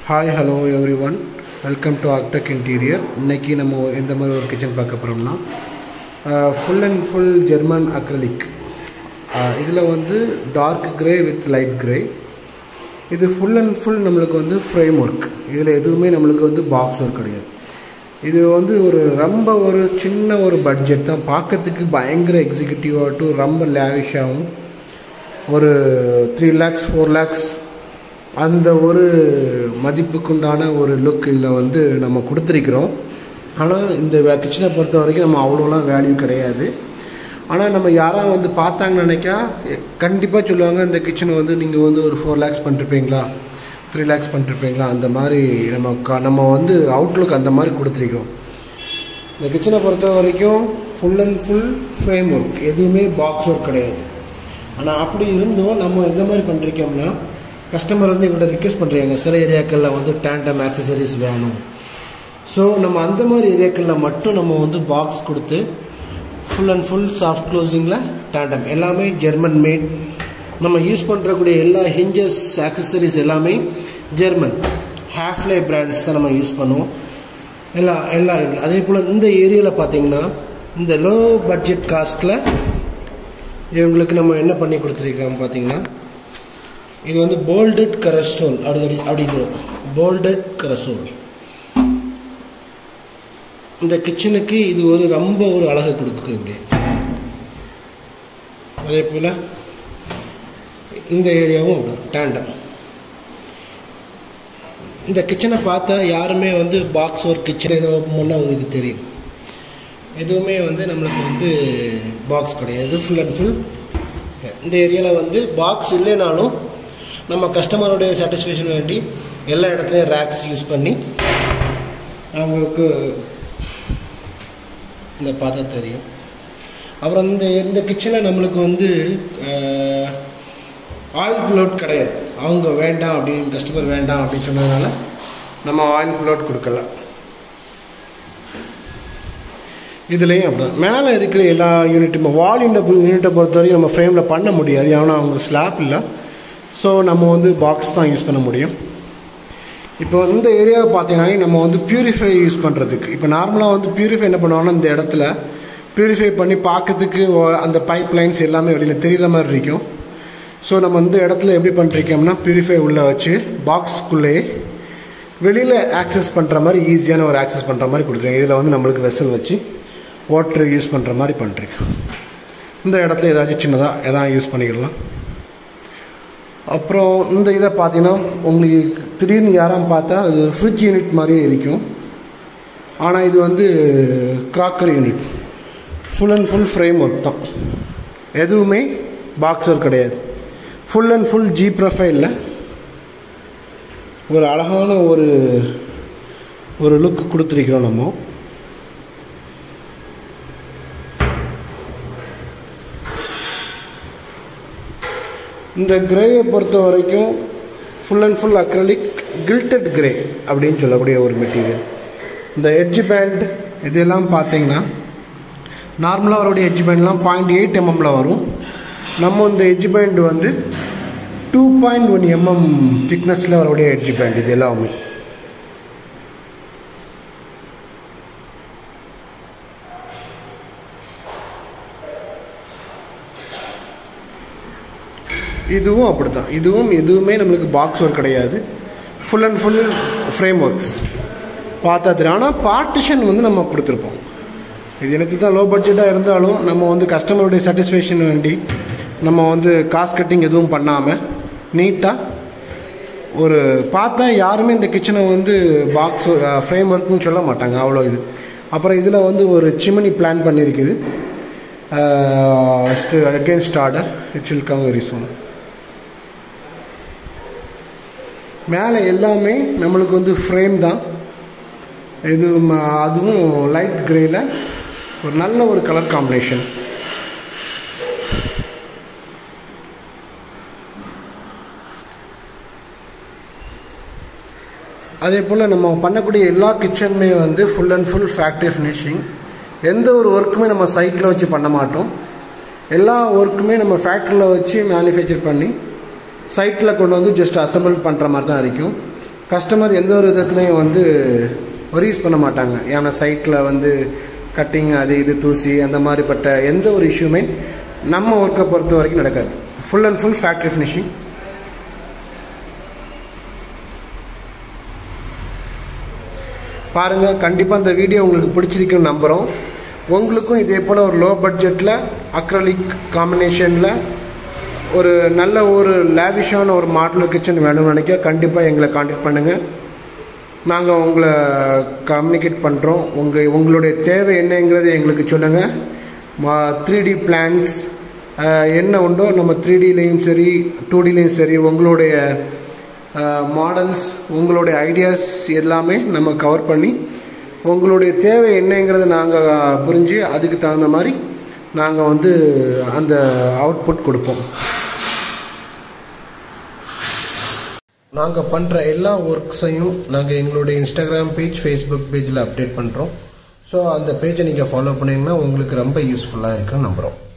hi hello everyone welcome to Actech interior இன்னைக்கு நம்ம எந்த மாதிரி ஒரு கிச்சன் பார்க்க போகிறோம்னா full and full German acrylic இதில் வந்து dark grey with light grey இது ஃபுல் அண்ட் ஃபுல் நம்மளுக்கு வந்து ஃப்ரேம் ஒர்க் இதில் எதுவுமே நம்மளுக்கு வந்து பாக்ஸ் ஒர்க் கிடையாது இது வந்து ஒரு ரொம்ப ஒரு சின்ன ஒரு பட்ஜெட் தான் பார்க்கறதுக்கு பயங்கர எக்ஸிக்யூட்டிவாகட்டும் ரொம்ப லேவிஷாகவும் ஒரு த்ரீ லேக்ஸ் ஃபோர் லேக்ஸ் அந்த ஒரு மதிப்புக்குண்டான ஒரு லுக் இதில் வந்து நம்ம கொடுத்துருக்கிறோம் ஆனால் இந்த கிச்சனை பொறுத்த வரைக்கும் நம்ம அவ்வளோலாம் வேல்யூ கிடையாது ஆனால் நம்ம யாராவது வந்து பார்த்தாங்கன்னு நினைக்கா கண்டிப்பாக சொல்லுவாங்க இந்த கிச்சனை வந்து நீங்கள் வந்து ஒரு ஃபோர் லேக்ஸ் பண்ணிருப்பீங்களா த்ரீ லேக்ஸ் பண்ணிருப்பீங்களா அந்த மாதிரி நம்ம க நம்ம வந்து அவுட்லுக் அந்த மாதிரி கொடுத்துருக்கோம் இந்த கிச்சனை பொறுத்த வரைக்கும் full and full frame work எதுவுமே பாக்ஸ் ஒர்க் கிடையாது ஆனால் அப்படி இருந்தும் நம்ம எந்த மாதிரி பண்ணிருக்கோம்னா கஸ்டமர் வந்து எங்கள்கிட்ட ரிக்வெஸ்ட் பண்ணுறாங்க சில ஏரியாக்களில் வந்து டேண்டம் ஆக்சசரிஸ் வேணும் ஸோ நம்ம அந்த மாதிரி ஏரியாக்களில் மட்டும் நம்ம வந்து பாக்ஸ் கொடுத்து ஃபுல் அண்ட் ஃபுல் சாஃப்ட் க்ளோசிங்கில் டேண்டம் எல்லாமே ஜெர்மன் மேட் நம்ம யூஸ் பண்ணுறக்கூடிய எல்லா ஹிஞ்சஸ் ஆக்சசரிஸ் எல்லாமே ஜெர்மன் ஹேஃப்லே பிராண்ட்ஸ் தான் நம்ம யூஸ் பண்ணுவோம் எல்லா எல்லா அதே போல் இந்த ஏரியாவில் பார்த்தீங்கன்னா இந்த லோ பட்ஜெட் காஸ்ட்டில் இவங்களுக்கு நம்ம என்ன பண்ணி கொடுத்துருக்கிறோம் பார்த்தீங்கன்னா இது வந்து போல்டட் கரஸ்டோல் அப்படி அப்படிங்கிறோம் போல்டட் கரசோல் இந்த கிச்சனுக்கு இது ஒரு ரொம்ப ஒரு அழகை கொடுக்கக்கூடிய அதே போல் இந்த ஏரியாவும் அப்படி டேண்டம் இந்த கிச்சனை பார்த்தா யாருமே வந்து பாக்ஸ் ஒரு கிச்சன் ஏதோ ஓப்பன் பண்ணால் உங்களுக்கு தெரியும் எதுவுமே வந்து நம்மளுக்கு வந்து பாக்ஸ் கிடையாது ஃபுல் அண்ட் ஃபுல் இந்த ஏரியாவில் வந்து பாக்ஸ் இல்லைனாலும் நம்ம கஸ்டமருடைய சாட்டிஸ்ஃபேக்ஷன் வேண்டி எல்லா இடத்துலையும் ரேக்ஸ் யூஸ் பண்ணி அவங்களுக்கு இந்த பார்த்தா தெரியும் அப்புறம் இந்த இந்த கிச்சனில் நம்மளுக்கு வந்து ஆயில் ஃப்ளோட் கிடையாது அவங்க வேண்டாம் அப்படின்னு கஸ்டமர் வேண்டாம் அப்படின்னு சொன்னதுனால நம்ம ஆயில் ஃப்ளோட் கொடுக்கல இதுலேயும் அப்படிதான் மேலே இருக்கிற எல்லா யூனிட்டும் வால் யூனிட்டை பொறுத்த வரைக்கும் நம்ம ஃப்ரேமில் பண்ண முடியாது ஏன்னா அவங்க ஸ்லாப் இல்லை ஸோ நம்ம வந்து பாக்ஸ் தான் யூஸ் பண்ண முடியும் இப்போ இந்த ஏரியாவை பார்த்தீங்கன்னா நம்ம வந்து பியூரிஃபை யூஸ் பண்ணுறதுக்கு இப்போ நார்மலாக வந்து பியூரிஃபை என்ன பண்ணுவாங்கன்னா இந்த இடத்துல பியூரிஃபை பண்ணி பார்க்கறதுக்கு அந்த பைப் லைன்ஸ் எல்லாமே வெளியில் தெரிகிற மாதிரி இருக்கும் ஸோ நம்ம இந்த இடத்துல எப்படி பண்ணிருக்கோம்னா பியூரிஃபை உள்ளே வச்சு பாக்ஸ்க்குள்ளேயே வெளியில் ஆக்சஸ் பண்ணுற மாதிரி ஈஸியான ஒரு ஆக்சஸ் பண்ணுற மாதிரி கொடுத்துருக்கோம் இதில் வந்து நம்மளுக்கு வெசல் வச்சு வாட்டர் யூஸ் பண்ணுற மாதிரி பண்ணிருக்கோம் இந்த இடத்துல ஏதாச்சும் சின்னதாக எதாவது யூஸ் பண்ணிக்கலாம் அப்புறம் இந்த இதை பார்த்தீங்கன்னா உங்களுக்கு திடீர்னு யாரும் பார்த்தா அது ஃப்ரிட்ஜ் யூனிட் மாதிரியே இருக்கும் ஆனால் இது வந்து crockery unit full and full frame work தான் எதுவுமே பாக்ஸ் ஒர்க் கிடையாது ஃபுல் அண்ட் ஃபுல் ஜி ப்ரொஃபைலில் ஒரு அழகான ஒரு ஒரு லுக் கொடுத்துருக்கிறோம் நம்ம இந்த கிரேயை பொறுத்த வரைக்கும் full and full acrylic gilded grey அப்படின்னு சொல்லக்கூடிய ஒரு மெட்டீரியல் இந்த எட்ஜ் பேண்ட் இதெல்லாம் பார்த்தீங்கன்னா நார்மலாக வரக்கூடிய எட்ஜ் பேண்ட்லாம் பாயிண்ட் எயிட் எம்எம்மில் வரும் நம்ம இந்த எட்ஜ் பேண்ட் வந்து டூ பாயிண்ட் ஒன் எம்எம் திக்னஸில் வரக்கூடிய எட்ஜ் பேண்ட் இது எல்லாமே இதுவும் அப்படி தான் இதுவும் எதுவுமே நம்மளுக்கு பாக்ஸ் ஒர்க் கிடையாது full and full frame works பார்த்தா தெரியும் ஆனால் பார்ட்டிஷன் வந்து நம்ம கொடுத்துருப்போம் இது எனக்கு தான் லோ பட்ஜெட்டாக இருந்தாலும் நம்ம வந்து கஸ்டமருடைய சாட்டிஸ்ஃபேக்ஷன் வேண்டி நம்ம வந்து காஸ்ட் கட்டிங் எதுவும் பண்ணாமல் நீட்டாக ஒரு பார்த்தா யாருமே இந்த கிச்சனை வந்து பாக்ஸ் ஃப்ரேம் ஒர்க்னு சொல்ல மாட்டாங்க அவ்வளோ இது அப்புறம் இதில் வந்து ஒரு சிமினி பிளான் பண்ணியிருக்குது against order it's will come very soon மேலே எல்லாமே நம்மளுக்கு வந்து ஃப்ரேம் தான் இது அதுவும் லைட் கிரேயில் ஒரு நல்ல ஒரு கலர் காம்பினேஷன் அதே போல் நம்ம பண்ணக்கூடிய எல்லா கிச்சனுமே வந்து full and full factory finishing எந்த ஒரு ஒர்க்குமே நம்ம சைட்டில் வச்சு பண்ண மாட்டோம் எல்லா ஒர்க்குமே நம்ம ஃபேக்ட்ரியில் வச்சு மேனுஃபேக்சர் பண்ணி சைட்டில் கொண்டு வந்து ஜஸ்ட் அசம்பிள் பண்ணுற மாதிரி தான் இருக்கும் கஸ்டமர் எந்த ஒரு விதத்துலையும் வந்து ஒரீஸ் பண்ண மாட்டாங்க ஏன்னா சைட்டில் வந்து கட்டிங் அது இது தூசி அந்த மாதிரிப்பட்ட எந்த ஒரு இஷ்யூமே நம்ம ஒர்க்கை பொறுத்த வரைக்கும் நடக்காது full and full factory finishing பாருங்கள் கண்டிப்பாக இந்த வீடியோ உங்களுக்கு பிடிச்சிருக்குன்னு நம்புகிறோம் உங்களுக்கும் இதே போல் ஒரு லோ பட்ஜெட்டில் அக்ரலிக் காம்பினேஷனில் ஒரு நல்ல ஒரு லேவிஷான ஒரு மாடல் கிச்சன் வேணும்னு நினைக்க கண்டிப்பாக எங்களை காண்டாக்ட் பண்ணுங்கள் நாங்கள் உங்களை கம்யூனிகேட் பண்ணுறோம் உங்கள் உங்களுடைய தேவை என்னங்கிறது எங்களுக்கு சொல்லுங்கள் மா த்ரீ டி பிளான்ஸ் என்ன உண்டோ நம்ம த்ரீ டிலையும் சரி டூ டிலையும் சரி உங்களுடைய மாடல்ஸ் உங்களுடைய ஐடியாஸ் எல்லாமே நம்ம கவர் பண்ணி உங்களுடைய தேவை என்னங்கிறத நாங்கள் புரிஞ்சு அதுக்கு தகுந்த மாதிரி நாங்கள் வந்து அந்த அவுட்புட் கொடுப்போம் நாங்கள் பண்ணுற எல்லா ஒர்க்ஸையும் நாங்கள் எங்களுடைய இன்ஸ்டாகிராம் பேஜ் ஃபேஸ்புக் பேஜில் அப்டேட் பண்ணுறோம் ஸோ அந்த பேஜை நீங்கள் ஃபாலோ பண்ணிங்கன்னா உங்களுக்கு ரொம்ப யூஸ்ஃபுல்லாக இருக்குன்னு நம்புகிறோம்